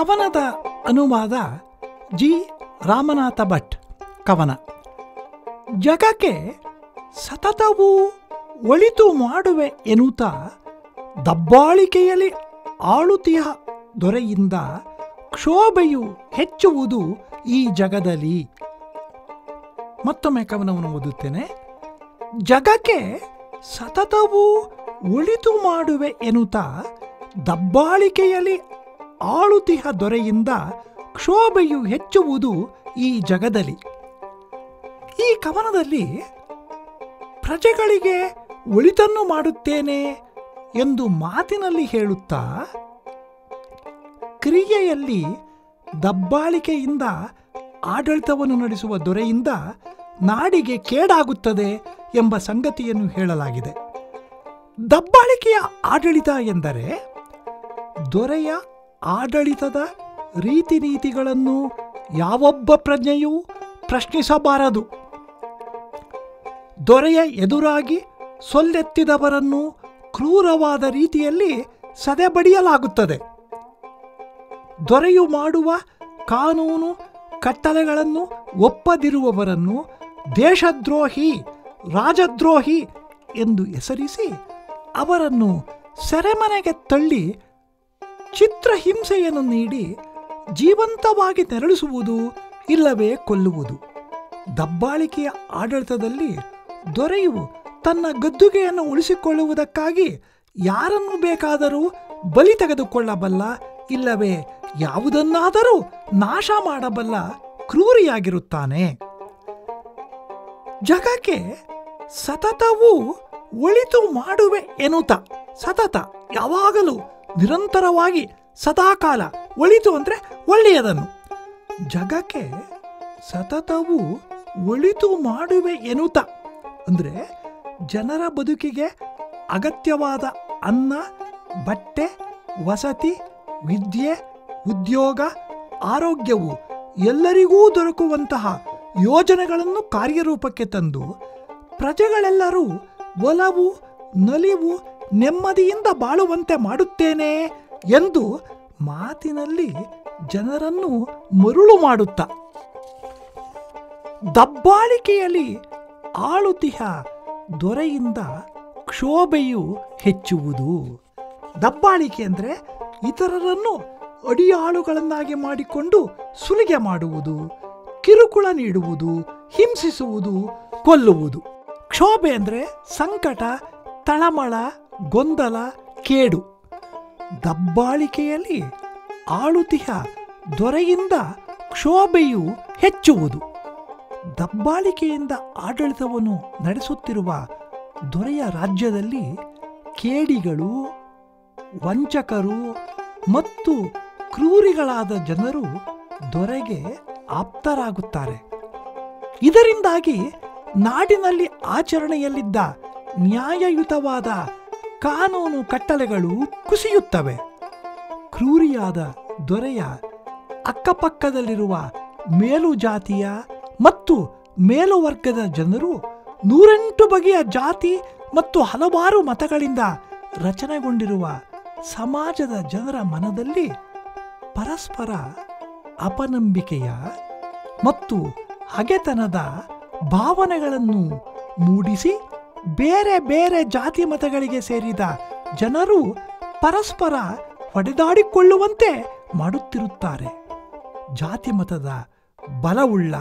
ಕವನದ ಅನುವಾದ ಜಿ ರಾಮನಾಥ ಭಟ್ ಕವನ ಜಗಕ್ಕೆ ಸತತವೂ ಒಳಿತು ಮಾಡುವೆ ಎನ್ನುತ್ತಾ ದಬ್ಬಾಳಿಕೆಯಲ್ಲಿ ಆಳುತಿಯ ದೊರೆಯಿಂದ ಕ್ಷೋಭೆಯು ಹೆಚ್ಚುವುದು ಈ ಜಗದಲ್ಲಿ ಮತ್ತೊಮ್ಮೆ ಕವನವನ್ನು ಓದುತ್ತೇನೆ ಜಗಕ್ಕೆ ಸತತವೂ ಒಳಿತು ಮಾಡುವೆ ಎನ್ನುತ್ತಾ ದಬ್ಬಾಳಿಕೆಯಲ್ಲಿ ಆಳುತಿಹ ದೊರೆಯಿಂದ ಕ್ಷೋಭೆಯು ಹೆಚ್ಚುವುದು ಈ ಜಗದಲ್ಲಿ ಈ ಕವನದಲ್ಲಿ ಪ್ರಜೆಗಳಿಗೆ ಒಳಿತನ್ನು ಮಾಡುತ್ತೇನೆ ಎಂದು ಮಾತಿನಲ್ಲಿ ಹೇಳುತ್ತಾ ಕ್ರಿಯೆಯಲ್ಲಿ ದಬ್ಬಾಳಿಕೆಯಿಂದ ಆಡಳಿತವನ್ನು ನಡೆಸುವ ದೊರೆಯಿಂದ ನಾಡಿಗೆ ಕೇಡಾಗುತ್ತದೆ ಎಂಬ ಸಂಗತಿಯನ್ನು ಹೇಳಲಾಗಿದೆ ದಬ್ಬಾಳಿಕೆಯ ಆಡಳಿತ ಎಂದರೆ ದೊರೆಯ ಆಡಳಿತದ ರೀತಿ ನೀತಿಗಳನ್ನು ಯಾವೊಬ್ಬ ಪ್ರಜ್ಞೆಯೂ ಪ್ರಶ್ನಿಸಬಾರದು ದೊರೆಯ ಎದುರಾಗಿ ಸೊಲ್ಲೆತ್ತಿದವರನ್ನು ಕ್ರೂರವಾದ ರೀತಿಯಲ್ಲಿ ಸದೆಬಡಿಯಲಾಗುತ್ತದೆ ದೊರೆಯು ಮಾಡುವ ಕಾನೂನು ಕಟ್ಟಳೆಗಳನ್ನು ಒಪ್ಪದಿರುವವರನ್ನು ದೇಶದ್ರೋಹಿ ರಾಜದ್ರೋಹಿ ಎಂದು ಹೆಸರಿಸಿ ಅವರನ್ನು ಸೆರೆಮನೆಗೆ ತಳ್ಳಿ ಚಿತ್ರಹಿಂಸೆಯನ್ನು ನೀಡಿ ಜೀವಂತವಾಗಿ ನೆರಳಿಸುವುದು ಇಲ್ಲವೇ ಕೊಲ್ಲುವುದು ದಬ್ಬಾಳಿಕೆಯ ಆಡಳಿತದಲ್ಲಿ ದೊರೆಯು ತನ್ನ ಗದ್ದುಗೆಯನ್ನು ಉಳಿಸಿಕೊಳ್ಳುವುದಕ್ಕಾಗಿ ಯಾರನ್ನು ಬೇಕಾದರೂ ಬಲಿ ತೆಗೆದುಕೊಳ್ಳಬಲ್ಲ ಇಲ್ಲವೇ ಯಾವುದನ್ನಾದರೂ ನಾಶ ಮಾಡಬಲ್ಲ ಕ್ರೂರಿಯಾಗಿರುತ್ತಾನೆ ಜಗಕ್ಕೆ ಸತತವೂ ಒಳಿತು ಮಾಡುವೆ ಎನ್ನುತ್ತ ಸತತ ಯಾವಾಗಲೂ ನಿರಂತರವಾಗಿ ಸದಾಕಾಲ ಒಳಿತು ಅಂದರೆ ಒಳ್ಳೆಯದನ್ನು ಜಗಕ್ಕೆ ಸತತವೂ ಒಳಿತು ಮಾಡುವೆ ಎನ್ನುತ್ತ ಅಂದರೆ ಜನರ ಬದುಕಿಗೆ ಅಗತ್ಯವಾದ ಅನ್ನ ಬಟ್ಟೆ ವಸತಿ ವಿದ್ಯೆ ಉದ್ಯೋಗ ಆರೋಗ್ಯವು ಎಲ್ಲರಿಗೂ ದೊರಕುವಂತಹ ಯೋಜನೆಗಳನ್ನು ಕಾರ್ಯರೂಪಕ್ಕೆ ತಂದು ಪ್ರಜೆಗಳೆಲ್ಲರೂ ಒಲವು ನಲಿವು ನೆಮ್ಮದಿಯಿಂದ ಬಾಳುವಂತೆ ಮಾಡುತ್ತೇನೆ ಎಂದು ಮಾತಿನಲ್ಲಿ ಜನರನ್ನು ಮರುಳು ಮಾಡುತ್ತಾ ದಬ್ಬಾಳಿಕೆಯಲ್ಲಿ ಆಳುತಿಹ ದೊರೆಯಿಂದ ಕ್ಷೋಭೆಯು ಹೆಚ್ಚುವುದು ದಬ್ಬಾಳಿಕೆ ಅಂದರೆ ಇತರರನ್ನು ಅಡಿಯಾಳುಗಳನ್ನಾಗಿ ಮಾಡಿಕೊಂಡು ಸುಲಿಗೆ ಮಾಡುವುದು ಕಿರುಕುಳ ನೀಡುವುದು ಹಿಂಸಿಸುವುದು ಕೊಲ್ಲುವುದು ಕ್ಷೋಭೆ ಅಂದರೆ ಸಂಕಟ ತಳಮಳ ಗೊಂದಲ ಕೇಡು ದಬ್ಬಾಳಿಕೆಯಲ್ಲಿ ಆಳುತಿಹ ದೊರೆಯಿಂದ ಕ್ಷೋಭೆಯು ಹೆಚ್ಚುವುದು ದಬ್ಬಾಳಿಕೆಯಿಂದ ಆಡಳಿತವನ್ನು ನಡೆಸುತ್ತಿರುವ ದೊರೆಯ ರಾಜ್ಯದಲ್ಲಿ ಕೇಡಿಗಳು ವಂಚಕರು ಮತ್ತು ಕ್ರೂರಿಗಳಾದ ಜನರು ದೊರೆಗೆ ಆಪ್ತರಾಗುತ್ತಾರೆ ಇದರಿಂದಾಗಿ ನಾಡಿನಲ್ಲಿ ಆಚರಣೆಯಲ್ಲಿದ್ದ ನ್ಯಾಯಯುತವಾದ ಕಾನೂನು ಕಟ್ಟಳೆಗಳು ಕುಸಿಯುತ್ತವೆ ಕ್ರೂರಿಯಾದ ದೊರೆಯ ಅಕ್ಕಪಕ್ಕದಲ್ಲಿರುವ ಮೇಲು ಜಾತಿಯ ಮತ್ತು ಮೇಲುವರ್ಗದ ಜನರು ನೂರೆಂಟು ಬಗೆಯ ಜಾತಿ ಮತ್ತು ಹಲವಾರು ಮತಗಳಿಂದ ರಚನೆಗೊಂಡಿರುವ ಸಮಾಜದ ಜನರ ಮನದಲ್ಲಿ ಪರಸ್ಪರ ಅಪನಂಬಿಕೆಯ ಮತ್ತು ಹಗೆತನದ ಭಾವನೆಗಳನ್ನು ಮೂಡಿಸಿ ಬೇರೆ ಬೇರೆ ಜಾತಿ ಮತಗಳಿಗೆ ಸೇರಿದ ಜನರು ಪರಸ್ಪರ ಹೊಡೆದಾಡಿಕೊಳ್ಳುವಂತೆ ಮಾಡುತ್ತಿರುತ್ತಾರೆ ಜಾತಿ ಮತದ ಬಲವುಳ್ಳ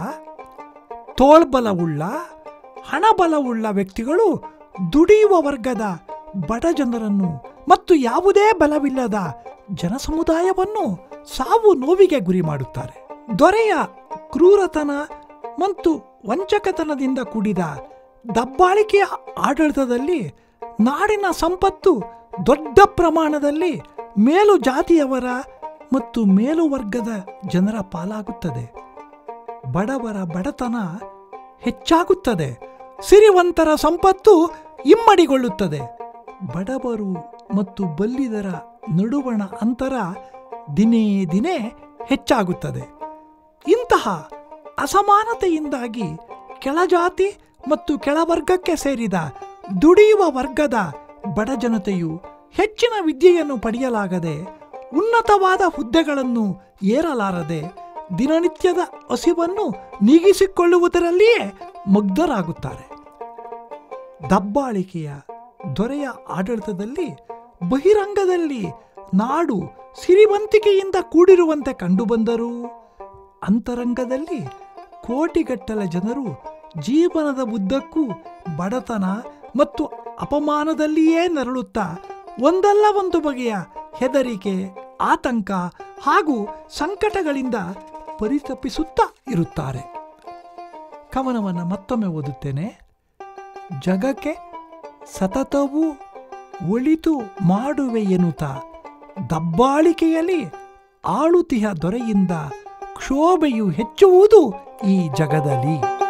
ತೋಳ್ಬಲವುಳ್ಳ ಹಣಬಲವುಳ್ಳ ವ್ಯಕ್ತಿಗಳು ದುಡಿಯುವ ವರ್ಗದ ಬಡ ಜನರನ್ನು ಮತ್ತು ಯಾವುದೇ ಬಲವಿಲ್ಲದ ಜನಸಮುದಾಯವನ್ನು ಸಾವು ನೋವಿಗೆ ಗುರಿ ಮಾಡುತ್ತಾರೆ ದೊರೆಯ ಕ್ರೂರತನ ಮತ್ತು ವಂಚಕತನದಿಂದ ಕೂಡಿದ ದಬ್ಬಾಳಿಕೆಯ ಆಡಳಿತದಲ್ಲಿ ನಾಡಿನ ಸಂಪತ್ತು ದೊಡ್ಡ ಪ್ರಮಾಣದಲ್ಲಿ ಮೇಲು ಜಾತಿಯವರ ಮತ್ತು ಮೇಲುವರ್ಗದ ಜನರ ಪಾಲಾಗುತ್ತದೆ ಬಡವರ ಬಡತನ ಹೆಚ್ಚಾಗುತ್ತದೆ ಸಿರಿವಂತರ ಸಂಪತ್ತು ಇಮ್ಮಡಿಗೊಳ್ಳುತ್ತದೆ ಬಡವರು ಮತ್ತು ಬಲ್ಲಿದರ ನಡುವಣ ಅಂತರ ದಿನೇ ದಿನೇ ಹೆಚ್ಚಾಗುತ್ತದೆ ಇಂತಹ ಅಸಮಾನತೆಯಿಂದಾಗಿ ಕೆಳಜಾತಿ ಮತ್ತು ಕೆಳವರ್ಗಕ್ಕೆ ಸೇರಿದ ದುಡಿಯುವ ವರ್ಗದ ಬಡ ಜನತೆಯು ಹೆಚ್ಚಿನ ವಿದ್ಯೆಯನ್ನು ಪಡೆಯಲಾಗದೆ ಉನ್ನತವಾದ ಹುದ್ದೆಗಳನ್ನು ಏರಲಾರದೆ ದಿನನಿತ್ಯದ ಹಸಿವನ್ನು ನೀಗಿಸಿಕೊಳ್ಳುವುದರಲ್ಲಿಯೇ ಮುಗ್ಧರಾಗುತ್ತಾರೆ ದಬ್ಬಾಳಿಕೆಯ ದೊರೆಯ ಆಡಳಿತದಲ್ಲಿ ಬಹಿರಂಗದಲ್ಲಿ ನಾಡು ಸಿರಿವಂತಿಕೆಯಿಂದ ಕೂಡಿರುವಂತೆ ಕಂಡುಬಂದರೂ ಅಂತರಂಗದಲ್ಲಿ ಕೋಟಿಗಟ್ಟಲೆ ಜನರು ಜೀವನದ ಉದ್ದಕ್ಕೂ ಬಡತನ ಮತ್ತು ಅಪಮಾನದಲ್ಲಿಯೇ ನರಳುತ್ತಾ ಒಂದಲ್ಲ ಒಂದು ಬಗೆಯ ಹೆದರಿಕೆ ಆತಂಕ ಹಾಗೂ ಸಂಕಟಗಳಿಂದ ಪರಿತಪಿಸುತ್ತಾ ಇರುತ್ತಾರೆ ಕವನವನ್ನು ಮತ್ತೊಮ್ಮೆ ಓದುತ್ತೇನೆ ಜಗಕ್ಕೆ ಸತತವೂ ಒಳಿತು ಮಾಡುವೆ ಎನ್ನುತ್ತ ದಬ್ಬಾಳಿಕೆಯಲ್ಲಿ ಆಳುತಿಹ ದೊರೆಯಿಂದ ಕ್ಷೋಭೆಯು ಹೆಚ್ಚುವುದು ಈ ಜಗದಲ್ಲಿ